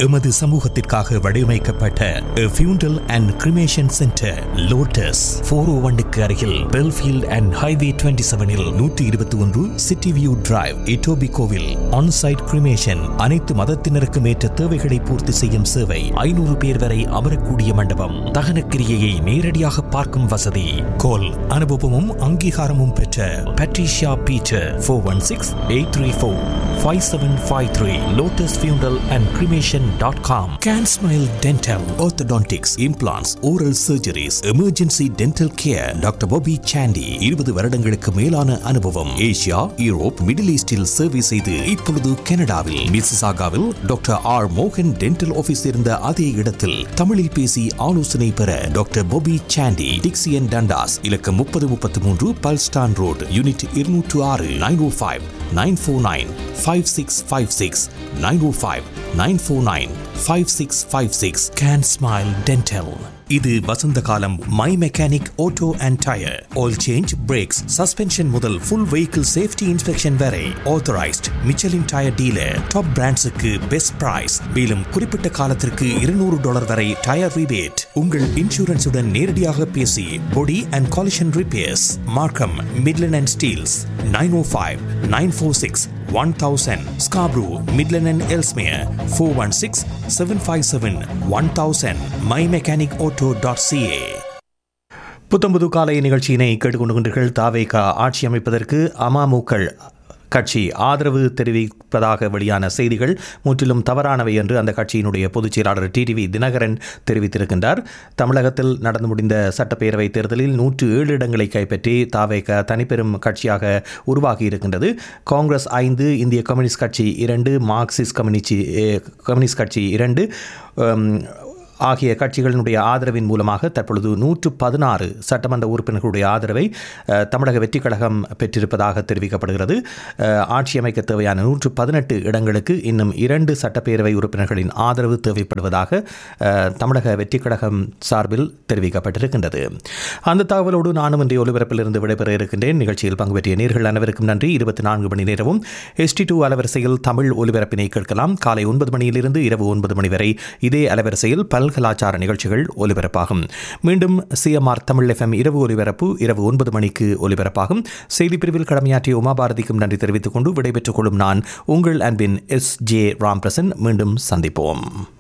எமது சமூகத்திற்காக வடிவமைக்கப்பட்ட funeral and cremation centre Lotus four O ஒன்னுக்கு அருகில் பெல்ஃபீல்ட் அண்ட் ஹைவே டுவெண்ட்டி செவனில் நூற்றி இருபத்தி ஒன்று சிட்டி வியூ டிரைவ் இட்டோபி கோவில் ஆன்சைட் கிரிமேஷன் அனைத்து மதத்தினருக்கும் ஏற்ற தேவைகளை பூர்த்தி செய்யும் சேவை ஐநூறு பேர் வரை அமரக்கூடிய மண்டபம் தகனக்கிரியையை நேரடியாக பார்க்கும் வசதி கோல் அனுபவமும் அங்கீகாரமும் பெற்ற Patricia Peter four one six eight three four five seven five three Lotus funeral and cremation dot com can smile dental orthodontics implants oral surgeries emergency dental care doctor Bobby Sandy இருபது வருடங்களுக்கு மேலான அனுபவம் Asia Europe middle ஈஸ்டில் சேவை செய்து இப்பொழுது கனடாவில் மிசிசாகாவில் டாக்டர் ஆர் மோகன் டென்டல் ஆபீஸ் இருந்த அதே இடத்தில் தமிழில் பேசி ஆலோசனை பெற doctor Bobby Sandy Dixie and Dundas இலக்கம் முப்பது முப்பத்தி மூன்று பல்ஸ்டான் ரோடு யூனிட் இருநூற்று ஆறு nine O five nine four nine five six five six nine O five nine four nine five six five six can smile dental இது வசந்த காலம் my mechanic auto and tyre oil change brakes suspension முதல் full vehicle safety inspection வரை authorised Michelin tyre dealer top பிராண்ட்ஸுக்கு best price மேலும் குறிப்பிட்ட காலத்திற்கு இருநூறு டாலர் வரை டயர் ரிபேட் உங்கள் இன்சூரன்ஸுடன் நேரடியாக பேசி body and collision repairs Markham Midland and Steeles nine O five nine four six one thousand Scarborough Midland and Ellesmere four one six seven five seven one thousand my mechanic auto dot CA புத்தம்புது காலை நிகழ்ச்சியினை கேட்டுக்கொண்டுகின்றீர்கள் தாவேகா ஆட்சி அமைப்பதற்கு அமமுக்கள் கட்சி ஆதரவு தெரிவிப்பதாக வெளியான செய்திகள் முற்றிலும் தவறானவை என்று அந்த கட்சியினுடைய பொதுச் செயலாளர் டிடிவி தினகரன் தெரிவித்திருக்கின்றார் தமிழகத்தில் நடந்து முடிந்த சட்டப்பேரவை தேர்தலில் நூற்று ஏழு இடங்களை கைப்பற்றி தாவேக தனிப்பெரும் கட்சியாக உருவாகி இருக்கின்றது காங்கிரஸ் ஐந்து இந்திய கம்யூனிஸ்ட் கட்சி இரண்டு மார்க்சிஸ்ட் கம்யூனிஸ்ட் கம்யூனிஸ்ட் கட்சி இரண்டு உம், ஆகிய கட்சிகளினுடைய ஆதரவின் மூலமாக தற்பொழுது நூற்று பதினாறு சட்டமன்ற உறுப்பினர்களுடைய ஆதரவை அஹ், தமிழக வெற்றிக் கழகம் பெற்றிருப்பதாக தெரிவிக்கப்படுகிறது அஹ், ஆட்சி அமைக்க தேவையான நூற்று பதினெட்டு இடங்களுக்கு இன்னும் இரண்டு சட்டப்பேரவை உறுப்பினர்களின் ஆதரவு தேவைப்படுவதாக அஹ், தமிழக வெற்றிக் கழகம் சார்பில் தெரிவிக்கப்பட்டிருக்கின்றது அந்த தகவலோடு நானும் இன்றைய ஒலிபரப்பிலிருந்து விடைபெற இருக்கின்றேன் நிகழ்ச்சியில் பங்கு பெற்றிய நேர்கள் அனைவருக்கும் நன்றி இருபத்தி நான்கு மணி நேரமும் எஸ்டி டூ அலவரிசையில் தமிழ் ஒலிபரப்பினை கேட்கலாம் காலை ஒன்பது மணியிலிருந்து இரவு ஒன்பது மணி வரை இதே அலவரிசையில் பல்கலாச்சார நிகழ்ச்சிகள் ஒலிபரப்பாகும் மீண்டும் சிஎம்ஆர் தமிழ் எஃப்எம் இரவு ஒலிபரப்பு இரவு ஒன்பது மணிக்கு ஒலிபரப்பாகும் செய்தி பிரிவில் கடமையாற்றிய உமாபாரதிக்கும் நன்றி தெரிவித்துக் கொண்டு விடைபெற்றுக் கொள்ளும் நான் உங்கள் அன்பின் எஸ் ஜே ராம்பிரசன் மீண்டும் சந்திப்போம்